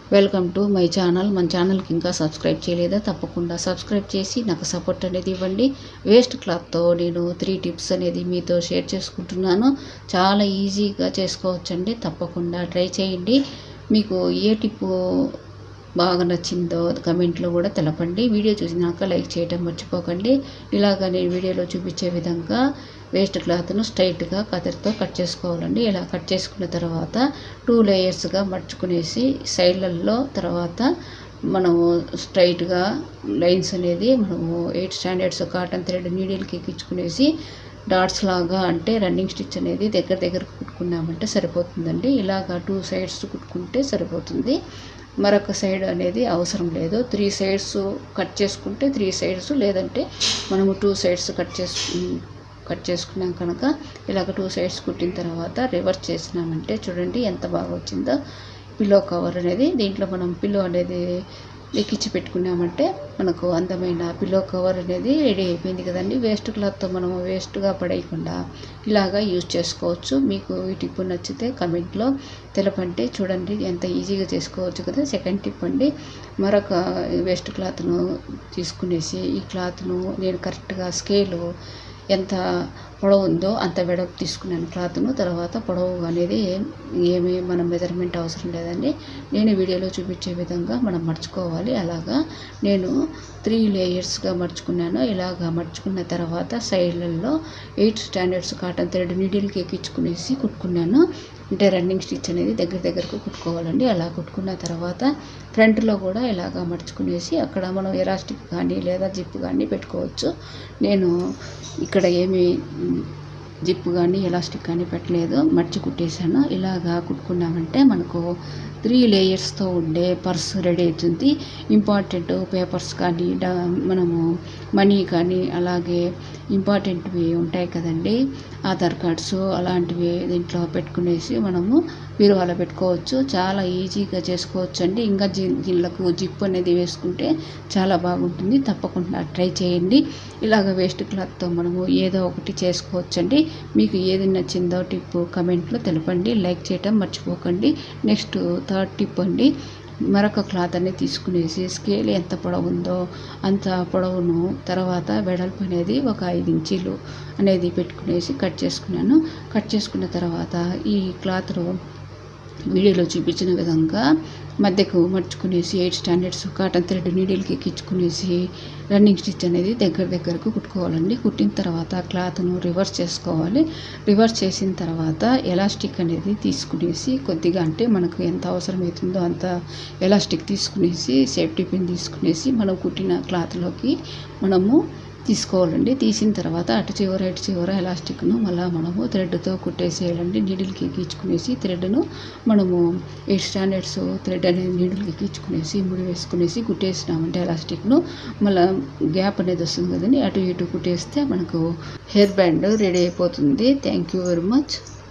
welcome to my channel మన ఛానల్కి ఇంకా సబ్స్క్రైబ్ చేయలేదా తప్పకుండా సబ్స్క్రైబ్ చేసి నాకు సపోర్ట్ అనేది ఇవ్వండి వేస్ట్ క్లాత్తో నేను త్రీ టిప్స్ అనేది మీతో షేర్ చేసుకుంటున్నాను చాలా ఈజీగా చేసుకోవచ్చండి తప్పకుండా ట్రై చేయండి మీకు ఏ టిప్పు బాగా నచ్చిందో కమెంట్లో కూడా తెలపండి వీడియో చూసినాక లైక్ చేయడం మర్చిపోకండి ఇలాగ నేను వీడియోలో చూపించే విధంగా వేస్ట్ క్లాత్ను స్ట్రైట్గా కత్తెరతో కట్ చేసుకోవాలండి ఇలా కట్ చేసుకున్న తర్వాత టూ లేయర్స్గా మర్చుకునేసి సైడ్లలో తర్వాత మనము స్ట్రైట్గా లైన్స్ అనేది మనము ఎయిట్ స్టాండర్డ్స్ కాటన్ థ్రెడ్ నీడిల్కి ఎక్కించుకునేసి డాట్స్ లాగా అంటే రన్నింగ్ స్టిచ్ అనేది దగ్గర దగ్గర కుట్టుకున్నామంటే సరిపోతుందండి ఇలాగా టూ సైడ్స్ కుట్టుకుంటే సరిపోతుంది మరొక సైడ్ అనేది అవసరం లేదు త్రీ సైడ్స్ కట్ చేసుకుంటే త్రీ సైడ్స్ లేదంటే మనము టూ సైడ్స్ కట్ చేసు కట్ చేసుకున్నాం కనుక ఇలాగ టూ సైడ్స్ కుట్టిన తర్వాత రివర్స్ చేసినామంటే చూడండి ఎంత బాగా వచ్చిందో పిల్లో కవర్ అనేది దీంట్లో మనం పిల్లో అనేది ఎక్కించి పెట్టుకున్నామంటే మనకు అందమైన పిల్లో కవర్ అనేది రెడీ అయిపోయింది కదండి వేస్ట్ క్లాత్తో మనము వేస్ట్గా పడేయకుండా ఇలాగా యూజ్ చేసుకోవచ్చు మీకు ఈ టిప్ నచ్చితే కమెంట్లో తెలపండి చూడండి ఎంత ఈజీగా చేసుకోవచ్చు కదా సెకండ్ టిప్ అండి మరొక వేస్ట్ క్లాత్ను తీసుకునేసి ఈ క్లాత్ను నేను కరెక్ట్గా స్కేలు ఎంత పొడవు ఉందో అంత వెడల్పు తీసుకున్నాను క్లాత్ను తర్వాత పొడవు అనేది ఏమి మనం మెజర్మెంట్ అవసరం లేదండి నేను వీడియోలో చూపించే విధంగా మనం మర్చుకోవాలి అలాగా నేను త్రీ లేయర్స్గా మర్చుకున్నాను ఇలాగా మర్చుకున్న తర్వాత సైడ్లలో ఎయిట్ స్టాండర్డ్స్ కాటన్ థ్రెడ్ నీడిల్కి ఎక్కించుకునేసి కుట్టుకున్నాను అంటే రన్నింగ్ స్టిచ్ అనేది దగ్గర దగ్గరకు కుట్టుకోవాలండి అలా కుట్టుకున్న తర్వాత ఫ్రంట్లో కూడా ఇలాగా మర్చుకునేసి అక్కడ మనం ఎలాస్టిక్ కానీ లేదా జిప్ కానీ పెట్టుకోవచ్చు నేను ఇక్కడ ఏమి జిప్ కానీ ఎలాస్టిక్ కానీ పెట్టలేదు మర్చి కుట్టేశాను ఇలాగా కుట్టుకున్నామంటే మనకు త్రీ లేయర్స్తో ఉండే పర్స్ రెడీ అవుతుంది ఇంపార్టెంట్ పేపర్స్ కానీ డా మనము మనీ కానీ అలాగే ఇంపార్టెంట్వి ఉంటాయి కదండి ఆధార్ కార్డ్స్ అలాంటివి దీంట్లో పెట్టుకునేసి మనము బీరువాలో పెట్టుకోవచ్చు చాలా ఈజీగా చేసుకోవచ్చు అండి ఇంకా జీ దీళ్ళకు జిప్ అనేది వేసుకుంటే చాలా బాగుంటుంది తప్పకుండా ట్రై చేయండి ఇలాగ వేస్ట్ క్లాత్తో మనము ఏదో ఒకటి చేసుకోవచ్చండి మీకు ఏది నచ్చిందో టిప్ కమెంట్లో తెలపండి లైక్ చేయటం మర్చిపోకండి నెక్స్ట్ థర్డ్ టిప్ అండి మరొక క్లాత్ అనేది తీసుకునేసి స్కేల్ ఎంత పొడవు ఉందో అంత పొడవును తర్వాత వెడల్పు అనేది ఒక ఐదు ఇంచీలు అనేది పెట్టుకునేసి కట్ చేసుకున్నాను కట్ చేసుకున్న తర్వాత ఈ క్లాత్ను వీడియోలో చూపించిన విధంగా మధ్యకు మర్చుకునేసి ఎయిట్ స్టాండర్డ్స్ కాటన్ థ్రెడ్ నీడిల్కి ఎక్కించుకునేసి రన్నింగ్ స్టిచ్ అనేది దగ్గర దగ్గరకు కుట్టుకోవాలండి కుట్టిన తర్వాత క్లాత్ను రివర్స్ చేసుకోవాలి రివర్స్ చేసిన తర్వాత ఎలాస్టిక్ అనేది తీసుకునేసి కొద్దిగా అంటే మనకు ఎంత అవసరమవుతుందో అంత ఎలాస్టిక్ తీసుకునేసి సేఫ్టీ పిన్ తీసుకునేసి మనం కుట్టిన క్లాత్లోకి మనము తీసుకోవాలండి తీసిన తర్వాత అటు చివర ఇటు చివర ఎలాస్టిక్ను మళ్ళీ మనము థ్రెడ్తో కుట్టేసేయాలండి నీడిల్కి ఎక్కించుకునేసి థ్రెడ్ను మనము ఎయిట్ స్టాండర్డ్స్ థ్రెడ్ అనేది నీడిల్కి ఎక్కించుకునేసి ముడి వేసుకునేసి కుట్టేసినామంటే ఎలాస్టిక్ను మళ్ళీ గ్యాప్ అనేది వస్తుంది కదండి అటు ఇటు కుట్టేస్తే మనకు హెయిర్ బ్యాండ్ రెడీ అయిపోతుంది థ్యాంక్ యూ వెరీ మచ్